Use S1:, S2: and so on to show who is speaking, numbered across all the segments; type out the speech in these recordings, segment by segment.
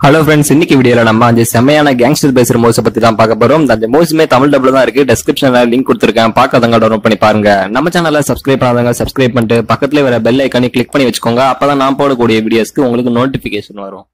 S1: hello friends இன்னைக்கு வீடியோல நம்ம அஞ்சு செம்மையான கேங்ஸ்டர் பேசுற மூவ்ஸ் பத்தி தான் பார்க்க போறோம் அந்த மூவ்ஸுமே தமிழ் டபுள் தான் இருக்கு டெஸ்கிரிப்ஷன்ல லிங்க் கொடுத்துருக்கேன் பார்க்காதவங்க டவுன்லோட் பண்ணி பாருங்க நம்ம சேனலை சப்ஸ்கிரைப் பண்ணாதவங்க சப்ஸ்கிரைப் பண்ணிட்டு பக்கத்துல வர பெல் ஐக்கானி கிளிக் பண்ணி வச்சுக்கோங்க அப்பதான் நான் போடக்கூடிய வீடியோஸ்க்கு உங்களுக்கு நோட்டிபிகேஷன் வரும்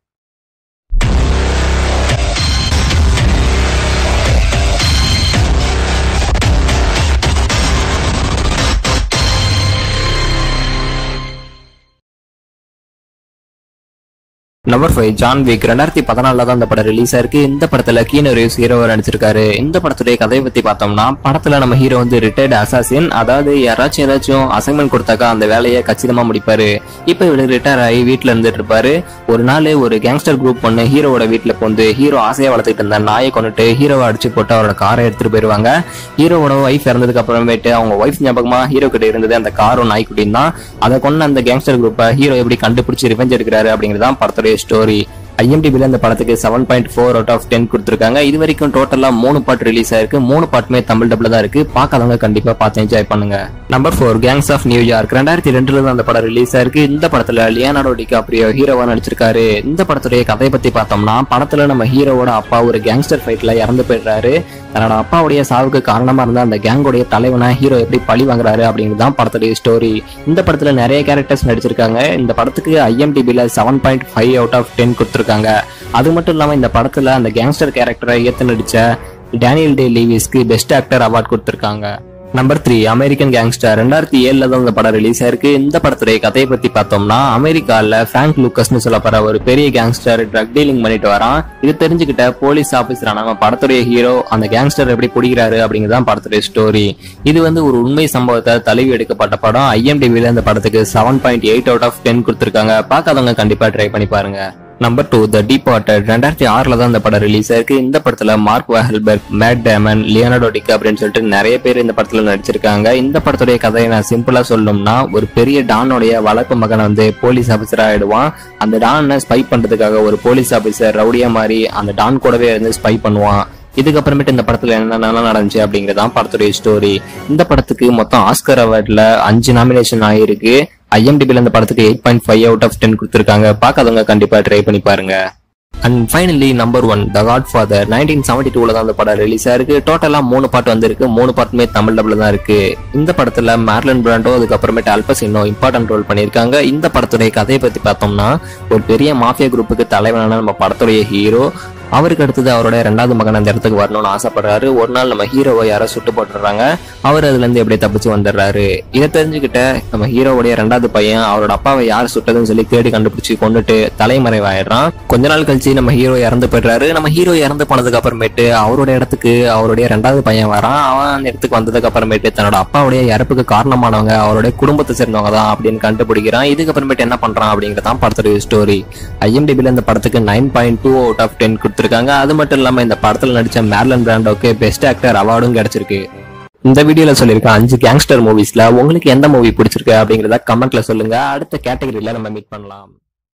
S1: நம்பர் ஃபைவ் ஜான் விக் ரெண்டாயிரத்தி பதினாலுல தான் இந்த படம் ரிலீஸ் ஆயிருக்கு இந்த படத்துல கீனோ ரீவ்ஸ் ஹீரோவா நடிச்சிருக்காரு இந்த படத்துடைய கதையை பத்தி பார்த்தோம்னா படத்துல நம்ம ஹீரோ வந்து ரிட்டையர்டு அசாசின் அதாவது யாராச்சும் ஏதாச்சும் அசைன்மெண்ட் கொடுத்தாக்கா அந்த வேலையை கச்சிதமா முடிப்பாரு இப்ப இவரு ரிட்டையர் ஆகி வீட்டுல இருந்துட்டு இருப்பாரு ஒரு நாள் ஒரு கேங்ஸ்டர் குரூப் ஒண்ணு ஹீரோவோட வீட்டுல வந்து ஹீரோ ஆசையா வளர்த்துட்டு இருந்த நாயை கொண்டுட்டு ஹீரோவை அடிச்சு போட்டு அவரோட காரை எடுத்துட்டு போயிருவாங்க ஹீரோவோட ஒய்ஃப் இறந்ததுக்கு அப்புறமேட்டு அவங்க ஒய்ஃப் ஞாபகமா ஹீரோ கிட்ட இருந்தது அந்த காரும் நாய்க்குட்டியும் தான் அதை கொண்டு அந்த கேங்ஸ்டர் குரூப்பை ஹீரோ எப்படி கண்டுபிடிச்சு ரிவெஞ்ச் எடுக்கிறாரு அப்படிங்கிறதான் படத்துடைய ஸ்டோரி ஐஎம்டிபில இந்த படத்துக்கு seven point four out of ten கொடுத்துருக்காங்க இது வரைக்கும் டோட்டலா மூணு பாட்டு ரிலீஸ் ஆயிருக்கு மூணு பாட்டுமே தமிழ் டப்ல தான் இருக்கு பார்க்காதவங்க கண்டிப்பா பார்த்து என்ஜாய் பண்ணுங்க number four gangs of New York ரெண்டாயிரத்தி ரெண்டுல தான் அந்த படம் ரிலீஸ் ஆயிருக்கு இந்த படத்துல லியானாடோ டிகாப்ரியோ ஹீரோவா நடிச்சிருக்காரு இந்த படத்துடைய கதையை பத்தி பார்த்தோம்னா படத்துல நம்ம ஹீரோவோட அப்பா ஒரு கேங்ஸ்டர் ஃபைட்ல இறந்து போயிடுறாரு தன்னோட அப்பாவுடைய சாவுக்கு காரணமா இருந்த அந்த கேங்கோடைய தலைவனை ஹீரோ எப்படி பழி வாங்குறாரு அப்படிங்கிறது தான் படத்துடைய ஸ்டோரி இந்த படத்துல நிறைய கேரக்டர்ஸ் நடிச்சிருக்காங்க இந்த படத்துக்கு ஐஎம்டிபில seven point five out of ten கொடுத்துருக்காங்க அது மட்டும் இல்லாம இந்த படத்துல அந்த கேங்ஸ்டர் கேரக்டரை ஏத்து நடிச்ச டேனியல் டே லீவிஸ்க்கு பெஸ்ட் ஆக்டர் அவார்ட் கொடுத்துருக்காங்க நம்பர் த்ரீ அமெரிக்கன் கேங்ஸ்டர் ரெண்டாயிரத்தி ஏழுல தான் இந்த படம் ரிலீஸ் ஆயிருக்கு இந்த படத்துடைய கதையை பத்தி பார்த்தோம்னா அமெரிக்கால ஃபிராங்க் லூக்கஸ்னு சொல்லப்படுற ஒரு பெரிய கேங்ஸ்டர் ட்ரக் டீலிங் பண்ணிட்டு வரான் இது தெரிஞ்சுக்கிட்ட போலீஸ் ஆபீசரான நம்ம படத்துடைய ஹீரோ அந்த கேங்ஸ்டர் எப்படி பிடிக்கிறாரு அப்படிங்கறதான் படத்துடைய ஸ்டோரி இது வந்து ஒரு உண்மை சம்பவத்தை தழுவி எடுக்கப்பட்ட படம் ஐஎம்டிவில இந்த படத்துக்கு seven point eight out of ten கொடுத்துருக்காங்க பார்க்காதவங்க கண்டிப்பா ட்ரை பண்ணி பாருங்க நம்பர் டூ த டிபார்ட்டட் ரெண்டாயிரத்தி ஆறுல தான் இந்த படம் ரிலீஸ் ஆயிருக்கு இந்த படத்துல Mark Wahlberg Matt Damon Leonardo டிகா அப்படின்னு சொல்லிட்டு நிறைய பேர் இந்த படத்துல நடிச்சிருக்காங்க இந்த படத்துடைய கதையை நான் சிம்பிளா சொல்லணும்னா ஒரு பெரிய டானுடைய வளர்ப்பு மகன் வந்து போலீஸ் ஆபீசர் ஆயிடுவான் அந்த டானை ஸ்பை பண்றதுக்காக ஒரு போலீஸ் ஆபீசர் ரவுடியா மாதிரி அந்த டான் கூடவே இருந்து ஸ்பை பண்ணுவான் இதுக்கப்புறமேட்டு இந்த படத்துல என்னென்ன நடந்துச்சு அப்படிங்கறதான் படத்துடைய ஸ்டோரி இந்த படத்துக்கு மொத்தம் ஆஸ்கர் அவார்ட்ல அஞ்சு நாமினேஷன் ஆயிருக்கு ஐஎம்டிபில இந்த படத்துக்கு eight point five out of ten கொடுத்துருக்காங்க பார்க்காதவங்க கண்டிப்பா ட்ரை பண்ணி பாருங்க and finally number one the godfather nineteen seventy டூல தான் அந்த படம் ரிலீஸ் ஆயிருக்கு டோட்டலா மூணு பாட்டு வந்திருக்கு மூணு பாட்டுமே தமிழ் டபுள் தான் இருக்கு இந்த படத்துல மேர்லன் பிராண்டோ அதுக்கப்புறமேட்டு அல்பசினோ இம்பார்ட்டன்ட் ரோல் பண்ணியிருக்காங்க இந்த படத்துடைய கதையை பத்தி பார்த்தோம்னா ஒரு பெரிய மாஃபியா குரூப்புக்கு தலைவனான நம்ம படத்துடைய ஹீரோ அவருக்கு அடுத்தது அவரோட ரெண்டாவது மகன் அந்த இடத்துக்கு வரணும்னு ஆசைப்படுறாரு ஒரு நாள் நம்ம ஹீரோவை யாரோ சுட்டு போட்டுறாங்க அவர் அதுல இருந்து எப்படியே தப்பிச்சு வந்துடுறாரு இதை தெரிஞ்சுக்கிட்ட நம்ம ஹீரோவுடைய ரெண்டாவது பையன் அவரோட அப்பாவை யார் சுட்டதுன்னு சொல்லி தேடி கண்டுபிடிச்சு கொண்டுட்டு தலைமறைவாயிடுறான் கொஞ்ச நாள் கழிச்சு நம்ம ஹீரோ இறந்து போயிடுறாரு நம்ம ஹீரோ இறந்து போனதுக்கு அப்புறமேட்டு அவரோட இடத்துக்கு அவருடைய ரெண்டாவது பையன் வரான் அவன் அந்த இடத்துக்கு வந்ததுக்கு அப்புறமேட்டு தன்னோட அப்பாவுடைய இறப்புக்கு காரணமானவங்க அவருடைய குடும்பத்தை சேர்ந்தவங்க தான் அப்படின்னு கண்டுபிடிக்கிறான் இதுக்கப்புறமேட்டு என்ன பண்றான் அப்படிங்கறதான் படத்துடைய ஸ்டோரி ஐஎம்டிபில இந்த படத்துக்கு nine point two out of ten கொடுத்துருக்காங்க அது மட்டும் இல்லாம இந்த படத்துல நடிச்ச மேர்லன் பிராண்டோக்கு பெஸ்ட் ஆக்டர் அவார்டும் கிடைச்சிருக்கு இந்த வீடியோல சொல்லியிருக்க அஞ்சு கேங்ஸ்டர் மூவிஸ்ல உங்களுக்கு எந்த மூவி பிடிச்சிருக்கு அப்படிங்கறத கமெண்ட்ல சொல்லுங்க அடுத்த கேட்டகரியில நம்ம மீட் பண்ணலாம்